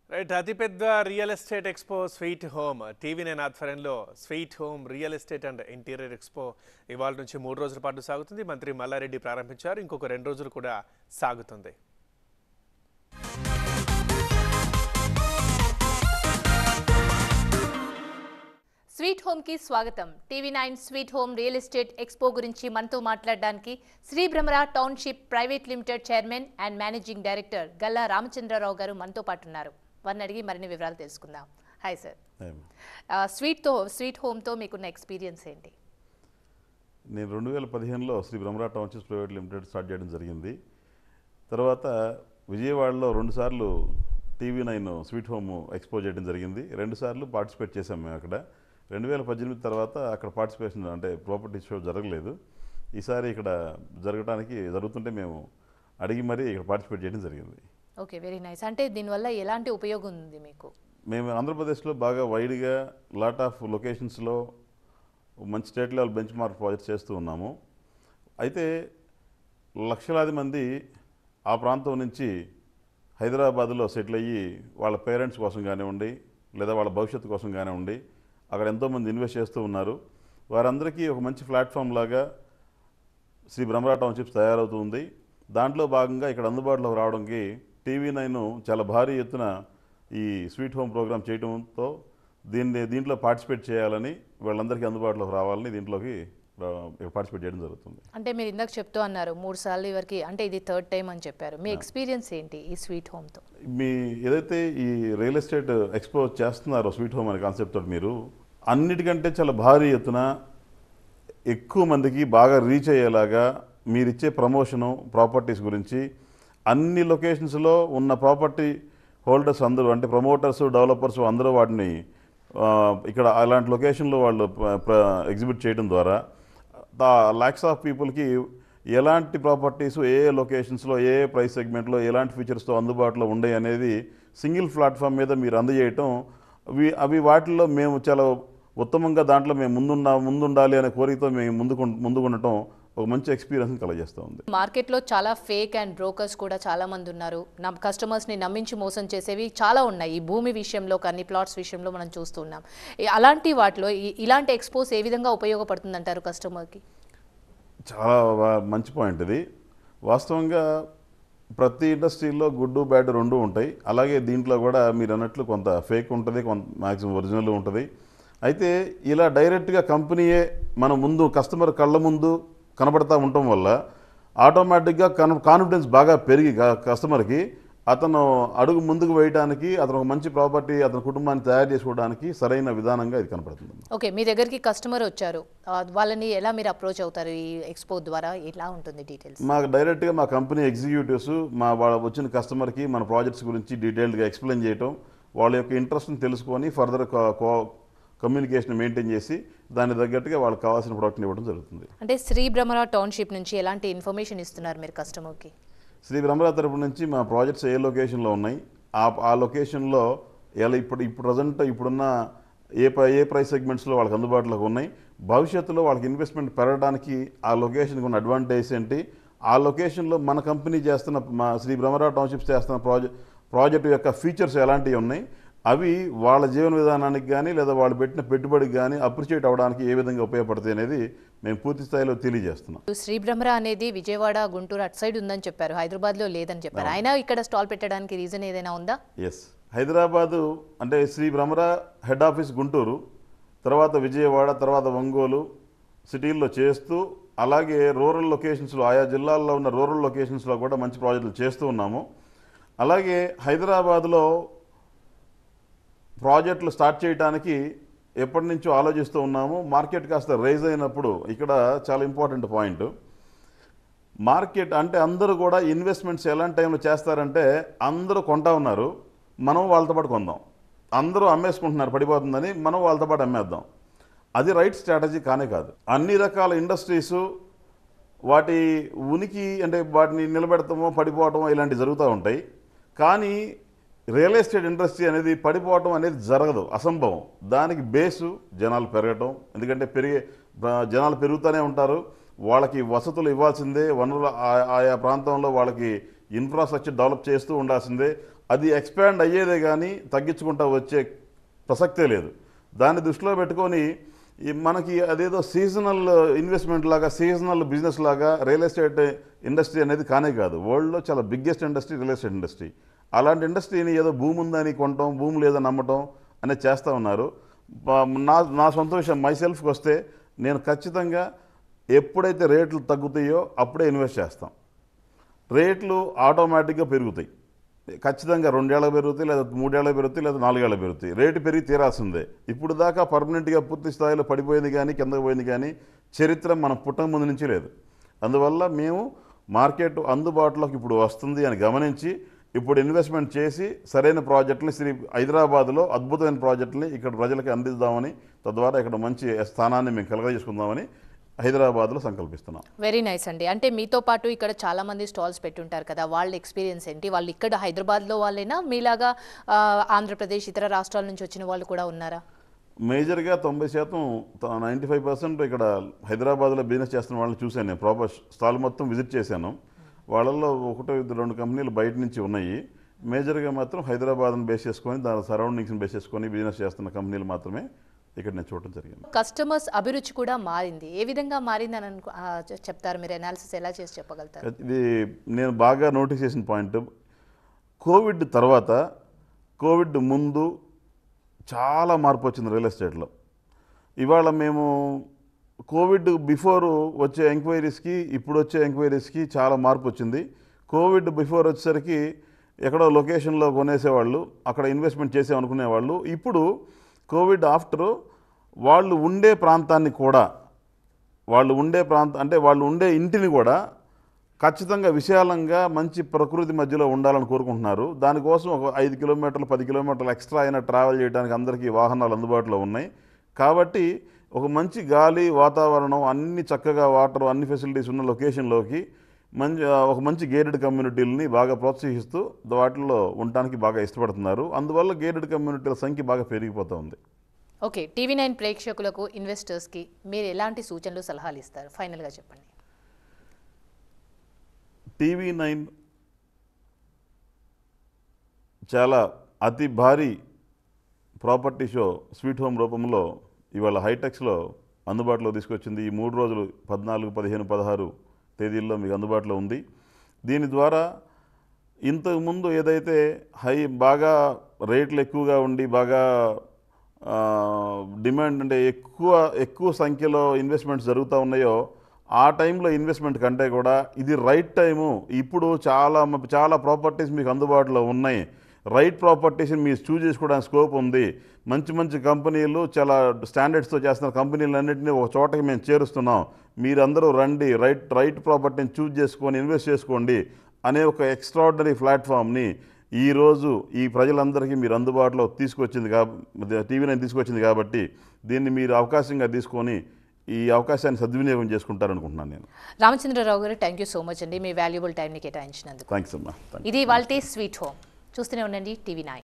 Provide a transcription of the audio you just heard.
right అతిపెద్ద real estate expo sweet home TV nine ఆధ్వర్యంలో sweet home real estate and interior expo ఇవాళ నుంచి మూడు రోజుల పాటు సాగుతుంది మంత్రి మల్లారెడ్డి ప్రారంభించారు ఇంకొక రెండు రోజులు కూడా సాగుతుంది స్వీట్ హోమ్ కి స్వాగతం TV nine sweet home real estate expo గురించి మనతో మాట్లాడడానికి Shri Bhramara township private limited chairman and managing director Galla Ramachandrarao గారు మనతో పాటు ఉన్నారు వారిని అడిగి మరిన్ని వివరాలు తెలుసుకుందాం హాయ్ సార్ స్వీట్తో స్వీట్ హోమ్తో మీకున్న ఎక్స్పీరియన్స్ ఏంటి నేను రెండు వేల పదిహేనులో Shri Brahmara townships private limited start చేయడం జరిగింది తర్వాత విజయవాడలో రెండుసార్లు TV nine sweet home expo చేయడం జరిగింది రెండుసార్లు పార్టిసిపేట్ చేశాం మేము అక్కడ రెండు వేల పద్దెనిమిది తర్వాత అక్కడ పార్టిసిపేషన్ అంటే ప్రాపర్టీ షో జరగలేదు ఈసారి ఇక్కడ జరగడానికి జరుగుతుంటే మేము అడిగి మరీ ఇక్కడ పార్టిసిపేట్ చేయడం జరిగింది ఓకే వెరీ నైస్ అంటే దీనివల్ల ఎలాంటి ఉపయోగం ఉంది మీకు మేము ఆంధ్రప్రదేశ్లో బాగా వైడ్గా లాట్ ఆఫ్ లొకేషన్స్లో మంచి state level benchmark projects చేస్తూ ఉన్నాము అయితే లక్షలాది మంది ఆ ప్రాంతం నుంచి హైదరాబాద్లో సెటిల్ అయ్యి వాళ్ళ పేరెంట్స్ కోసం కానివ్వండి లేదా వాళ్ళ భవిష్యత్తు కోసం కానివ్వండి అక్కడ ఎంతోమంది ఇన్వెస్ట్ చేస్తూ ఉన్నారు వారందరికీ ఒక మంచి ప్లాట్ఫామ్ లాగా శ్రీ బ్రహ్మరా టౌన్షిప్స్ తయారవుతుంది దాంట్లో భాగంగా ఇక్కడ అందుబాటులోకి రావడానికి టీవీ నైన్ చాలా భారీ ఎత్తున ఈ స్వీట్ హోమ్ ప్రోగ్రామ్ చేయడంతో దీన్ని దీంట్లో పార్టిసిపేట్ చేయాలని వాళ్ళందరికీ అందుబాటులోకి రావాలని దీంట్లోకి రా- ఇక్కడ పార్టిసిపేట్ చేయడం జరుగుతుంది అంటే మీరు ఇందాక చెప్తూ అన్నారు మూడు సార్లు వరకు అంటే ఇది థర్డ్ టైం అని చెప్పారు మీ ఎక్స్పీరియన్స్ ఏంటి ఈ స్వీట్ హోమ్తో మీ ఏదైతే ఈ రియల్ ఎస్టేట్ ఎక్స్పో చేస్తున్నారో స్వీట్ హోమ్ అనే కాన్సెప్ట్ తోటి మీరు అన్నిటికంటే చాలా భారీ ఎత్తున ఎక్కువ మందికి బాగా రీచ్ అయ్యేలాగా మీరిచ్చే ప్రమోషను ప్రాపర్టీస్ గురించి అన్ని లొకేషన్స్లో ఉన్న ప్రాపర్టీ హోల్డర్స్ అందరూ అంటే ప్రమోటర్స్ డెవలపర్స్ అందరూ వాటిని ఆ, ఇక్కడ అలాంటి లొకేషన్లో వాళ్ళు ఎగ్జిబిట్ చేయడం ద్వారా ల్యాక్స్ ఆఫ్ పీపుల్కి ఎలాంటి properties A A లొకేషన్స్లో A A price సెగ్మెంట్లో ఎలాంటి ఫీచర్స్తో అందుబాటులో ఉండే అనేది సింగిల్ ప్లాట్ఫామ్ మీద మీరు అందజేయటం అవి అవి వాటిల్లో మేము చాలా ఉత్తమంగా దాంట్లో మేము ముందున్నా ముందుండాలి అనే కోరికతో మేము ముందుకు ముందుకుండటం ఒక మంచి ఎక్స్పీరియన్స్ కలగజేస్తూ ఉంది మార్కెట్లో చాలా ఫేక్ అండ్ బ్రోకర్స్ కూడా చాలా మంది ఉన్నారు నా కస్టమర్స్ని నమ్మించి మోసం చేసేవి చాలా ఉన్నాయి ఈ భూమి విషయంలో కానీ ప్లాట్స్ విషయంలో మనం చూస్తున్నాం ఈ- అలాంటి వాటిలో ఈ- ఇలాంటి ఎక్స్పోస్ ఏ విధంగా ఉపయోగపడుతుంది అంటారు కస్టమర్కి చాలా వా- మంచి పాయింట్ ఇది వాస్తవంగా ప్రతి ఇండస్ట్రీలో గుడ్ బ్యాడ్ రెండు ఉంటాయి అలాగే దీంట్లో కూడా మీరు అన్నట్లు కొంత ఫేక్ ఉంటుంది కొంత మ్యాక్సిమం ఒరిజినల్ ఉంటుంది అయితే ఇలా డైరెక్ట్గా కంపెనీయే మన ముందు కస్టమర్ కళ్ళ ముందు కనబడతా ఉండటం వల్ల ఆటోమేటిక్గా కన్ కాన్ఫిడెన్స్ బాగా పెరిగి క- కస్టమర్కి అతను అడుగు ముందుకు వేయడానికి అతను ఒక మంచి ప్రాపర్టీ అతని కుటుంబాన్ని తయారు చేసుకోవడానికి సరైన విధానంగా ఇది కనపడుతుంది ఓకే మీ దగ్గరికి కస్టమర్ వచ్చారు ఆ, వాళ్ళని ఎలా మీరు అప్రోచ్ అవుతారు ఈ ఎక్స్పో ద్వారా ఎలా ఉంటుంది డీటెయిల్స్ మాకు డైరెక్ట్గా మా కంపెనీ ఎగ్జిక్యూటివ్స్ మా వాళ్ళ వచ్చిన కస్టమర్కి మన ప్రాజెక్ట్స్ గురించి డీటెయిల్డ్గా ఎక్స్ప్లెయిన్ చేయటం వాళ్ళ యొక్క ఇంట్రెస్ట్ని తెలుసుకొని ఫర్దర్ కమ్యూనికేషన్ మెయింటైన్ చేసి దానికి తగ్గట్టుగా వాళ్ళకి కావాల్సిన ప్రోడక్ట్ని ఇవ్వడం జరుగుతుంది అంటే శ్రీ భ్రమరా టౌన్షిప్ నుంచి ఎలాంటి ఇన్ఫర్మేషన్ ఇస్తున్నారు మీరు కస్టమర్కి శ్రీ బ్రహ్మరా తరపు నుంచి మా ప్రాజెక్ట్స్ ఏ లొకేషన్లో ఉన్నాయి ఆ ఆ లొకేషన్లో ఎలా ఇప్పుడు ఇప్పుడు ప్రజెంట్ ఇప్పుడున్న ఏ ప్ర- ఏ ప్రైస్ సెగ్మెంట్స్లో వాళ్ళకి అందుబాటులోకి ఉన్నాయి భవిష్యత్తులో వాళ్ళకి ఇన్వెస్ట్మెంట్ పెరగడానికి ఆ లొకేషన్కి ఉన్న అడ్వాంటేజ్ ఏంటి ఆ లొకేషన్లో మన కంపెనీ చేస్తున్న మా శ్రీ బ్రహ్మరా టౌన్షిప్స్ చేస్తున్న ప్రాజెక్ట్ ప్రాజెక్ట్ యొక్క ఫీచర్స్ ఎలాంటివి ఉన్నాయి అవి వాళ్ళ జీవన విధానానికి కానీ లేదా వాళ్ళు పెట్టిన పెట్టుబడికి కానీ అప్రిషియేట్ అవ్వడానికి ఏ విధంగా ఉపయోగపడతాయి అనేది మేము పూర్తి స్థాయిలో తెలియజేస్తున్నాం శ్రీ భ్రమరా అనేది విజయవాడ గుంటూరు అటు సైడ్ ఉందని చెప్పారు హైదరాబాద్లో లేదని చెప్పారు అయినా ఇక్కడ స్టాల్ పెట్టడానికి రీజన్ ఏదైనా ఉందా ఎస్ హైదరాబాదు అంటే శ్రీ భ్రమర హెడ్ ఆఫీస్ గుంటూరు తర్వాత విజయవాడ తర్వాత ఒంగోలు సిటీల్లో చేస్తూ అలాగే రూరల్ లొకేషన్స్లో ఆయా జిల్లాల్లో ఉన్న రూరల్ లొకేషన్స్లో కూడా మంచి ప్రాజెక్టులు చేస్తూ ఉన్నాము అలాగే హైదరాబాద్లో ప్రాజెక్టులు స్టార్ట్ చేయడానికి ఎప్పటి నుంచో ఆలోచిస్తూ ఉన్నాము మార్కెట్ కాస్త రైజ్ అయినప్పుడు ఇక్కడ చాలా ఇంపార్టెంట్ పాయింట్ మార్కెట్ అంటే అందరూ కూడా ఇన్వెస్ట్మెంట్స్ ఎలాంటి టైంలో చేస్తారంటే అందరూ కొంటా ఉన్నారు మనం వాళ్ళతో పాటు కొందాం అందరూ అమ్మేసుకుంటున్నారు పడిపోతుందని మనం వాళ్ళతో పాటు అమ్మేద్దాం అది రైట్ స్ట్రాటజీ కానే కాదు అన్ని రకాల ఇండస్ట్రీస్ వాటి ఉనికి అంటే వాటిని నిలబెడతామో పడిపోవటమో ఇలాంటివి జరుగుతూ ఉంటాయి కానీ రియల్ ఎస్టేట్ ఇండస్ట్రీ అనేది పడిపోవటం అనేది జరగదు అసంభవం దానికి బేసు జనాలు పెరగటం ఎందుకంటే పెరిగే బ- జనాలు పెరుగుతూనే ఉంటారు వాళ్ళకి వసతులు ఇవ్వాల్సిందే వనరులు ఆ- ఆయా ప్రాంతంలో వాళ్ళకి ఇన్ఫ్రాస్ట్రక్చర్ డెవలప్ చేస్తూ ఉండాల్సిందే అది ఎక్స్పాండ్ అయ్యేదే కానీ తగ్గించుకుంటా వచ్చే ప్రసక్తే లేదు దాన్ని దృష్టిలో పెట్టుకొని ఈ మనకి అదేదో సీజనల్ ఇన్వెస్ట్మెంట్ లాగా సీజనల్ బిజినెస్ లాగా రియల్ ఎస్టేట్ ఇండస్ట్రీ అనేది కానే కాదు వరల్డ్లో చాలా biggest industry real estate industry అలాంటి ఇండస్ట్రీని ఏదో భూమి ఉందని కొనటం భూమి లేదని నమ్మటం అనేది చేస్తూ ఉన్నారు ప- నా నా సొంత విషయం మై సెల్ఫ్కి వస్తే నేను ఖచ్చితంగా ఎప్పుడైతే రేట్లు తగ్గుతాయో అప్పుడే ఇన్వెస్ట్ చేస్తాం రేట్లు ఆటోమేటిక్గా పెరుగుతాయి ఖచ్చితంగా రెండేళ్ళకి పెరుగుతాయి లేదా మూడేళ్ళకి పెరుగుతాయి లేదా నాలుగేళ్ళకి పెరుగుతాయి రేటు పెరిగి తీరాల్సిందే ఇప్పుడు దాకా పర్మనెంట్గా పూర్తి స్థాయిలో పడిపోయింది కానీ కిందకు పోయింది కానీ చరిత్ర మనం పుట్టక ముందు నుంచి లేదు అందువల్ల మేము మార్కెట్ అందుబాటులోకి ఇప్పుడు వస్తుంది అని గమనించి ఇప్పుడు ఇన్వెస్ట్మెంట్ చేసి సరైన ప్రాజెక్టుని శ్రీ హైదరాబాద్లో అద్భుతమైన ప్రాజెక్టుని ఇక్కడ ప్రజలకు అందిద్దామని తద్వారా ఇక్కడ మంచి స్థానాన్ని మేము కలగజేసుకుందామని హైదరాబాద్లో సంకల్పిస్తున్నాం వెరీ నైస్ అండి అంటే మీతో పాటు ఇక్కడ చాలా మంది స్టాల్స్ పెట్టుంటారు కదా వాళ్ళ ఎక్స్పీరియన్స్ ఏంటి వాళ్ళు ఇక్కడ హైదరాబాద్లో వాళ్ళైనా మీలాగా ఆ, ఆంధ్రప్రదేశ్ ఇతర రాష్ట్రాల నుంచి వచ్చిన వాళ్ళు కూడా ఉన్నారా మేజర్గా తొంభై శాతం నైంటీ ఫైవ్ పర్సెంట్ ఇక్కడ హైదరాబాద్లో బిజినెస్ చేస్తున్న వాళ్ళని చూశాను నేను ప్రాపర్ స్టాల్ మొత్తం విజిట్ చేశాను వాళ్ళల్లో ఒకటో ఇద్దరు రెండు కంపెనీలు బయట నుంచి ఉన్నాయి మేజర్గా మాత్రం హైదరాబాద్ని బేస్ చేసుకొని దాని సరౌండింగ్స్ని బేస్ చేసుకొని బిజినెస్ చేస్తున్న కంపెనీలు మాత్రమే ఇక్కడ నేను చూడటం జరిగింది కస్టమర్స్ అభిరుచి కూడా మారింది ఏ విధంగా మారింది అని అనుకో ఆ, చె- చెప్తారు మీరు అనాలిసిస్ ఎలా చేసి చెప్పగలుగుతారు ఇది నేను బాగా నోటీస్ చేసిన పాయింట్ కోవిడ్ తర్వాత కోవిడ్ ముందు చాలా మార్పు వచ్చింది రియల్ ఎస్టేట్లో ఇవాళ మేము కోవిడ్ బిఫోర్ వచ్చే ఎంక్వైరీస్కి ఇప్పుడు వచ్చే ఎంక్వైరీస్కి చాలా మార్పు వచ్చింది కోవిడ్ బిఫోర్ వచ్చేసరికి ఎక్కడో లొకేషన్లో కొనేసేవాళ్ళు అక్కడ ఇన్వెస్ట్మెంట్ చేసామనుకునేవాళ్ళు ఇప్పుడు కోవిడ్ ఆఫ్టర్ వాళ్ళు ఉండే ప్రాంతాన్ని కూడా వాళ్ళు ఉండే ప్రాంతం అంటే వాళ్ళు ఉండే ఇంటిని కూడా ఖచ్చితంగా విశాలంగా మంచి ప్రకృతి మధ్యలో ఉండాలని కోరుకుంటున్నారు దానికోసం ఒక ఐదు కిలోమీటర్లు పది కిలోమీటర్లు ఎక్స్ట్రా అయినా ట్రావెల్ చేయడానికి అందరికీ వాహనాలు అందుబాటులో ఉన్నాయి కాబట్టి ఒక మంచి గాలి వాతావరణం అన్ని చక్కగా వాటర్ అన్ని ఫెసిలిటీస్ ఉన్న లొకేషన్లోకి మంచి ఒక మంచి గేటెడ్ కమ్యూనిటీలని బాగా ప్రోత్సహిస్తూ వాటిల్లో ఉండటానికి బాగా ఇష్టపడుతున్నారు అందువల్ల గేటెడ్ కమ్యూనిటీల సంఖ్య బాగా పెరిగిపోతూ ఉంది ఓకే టీవీ నైన్ ప్రేక్షకులకు ఇన్వెస్టర్స్కి మీరు ఎలాంటి సూచనలు సలహాలు ఇస్తారు ఫైనల్గా చెప్పండి టీవీ నైన్ చాలా అతి భారీ ప్రాపర్టీ షో స్వీట్ హోమ్ రూపంలో ఇవాళ హైటెక్స్లో అందుబాటులో తీసుకొచ్చింది ఈ మూడు రోజులు పద్నాలుగు పదిహేను పదహారు తేదీల్లో మీకు అందుబాటులో ఉంది దీని ద్వారా ఇంతకు ముందు ఏదైతే హై బాగా రేట్లు ఎక్కువగా ఉండి బాగా ఆ, డిమాండ్ అంటే ఎక్కువ ఎక్కువ సంఖ్యలో ఇన్వెస్ట్మెంట్స్ జరుగుతూ ఉన్నాయో ఆ టైంలో ఇన్వెస్ట్మెంట్ కంటే కూడా ఇది రైట్ టైము ఇప్పుడు చాలా మ- చాలా ప్రాపర్టీస్ మీకు అందుబాటులో ఉన్నాయి రైట్ ప్రాపర్టీస్ని మీరు చూజ్ చేసుకోవడానికి స్కోప్ ఉంది మంచి మంచి కంపెనీలు చాలా స్టాండర్డ్స్తో చేస్తున్న కంపెనీలన్నింటినీ ఒక చోటకి మేము చేరుస్తున్నాం మీరందరూ రండి రైట్ రైట్ ప్రాపర్టీని చూజ్ చేసుకొని ఇన్వెస్ట్ చేసుకోండి అనే ఒక ఎక్స్ట్రాడినరీ ప్లాట్ఫామ్ని ఈరోజు ఈ ప్రజలందరికీ మీరు అందుబాటులో తీసుకొచ్చింది కాబట్టి టీవీ నైన్ తీసుకొచ్చింది కాబట్టి దీన్ని మీరు అవకాశంగా తీసుకొని ఈ అవకాశాన్ని సద్వినియోగం చేసుకుంటారనుకుంటున్నాను నేను రామచంద్రరావు గారు థ్యాంక్ యూ సో మచ్ అండి మీ వాల్యుబుల్ టైంని కేటాయించినందుకు థ్యాంక్స్ అమ్మా థ్యాంక్ ఇది వాళ్ళ స్వీట్ హోమ్ చూస్తూనే ఉండండి టీవీ నైన్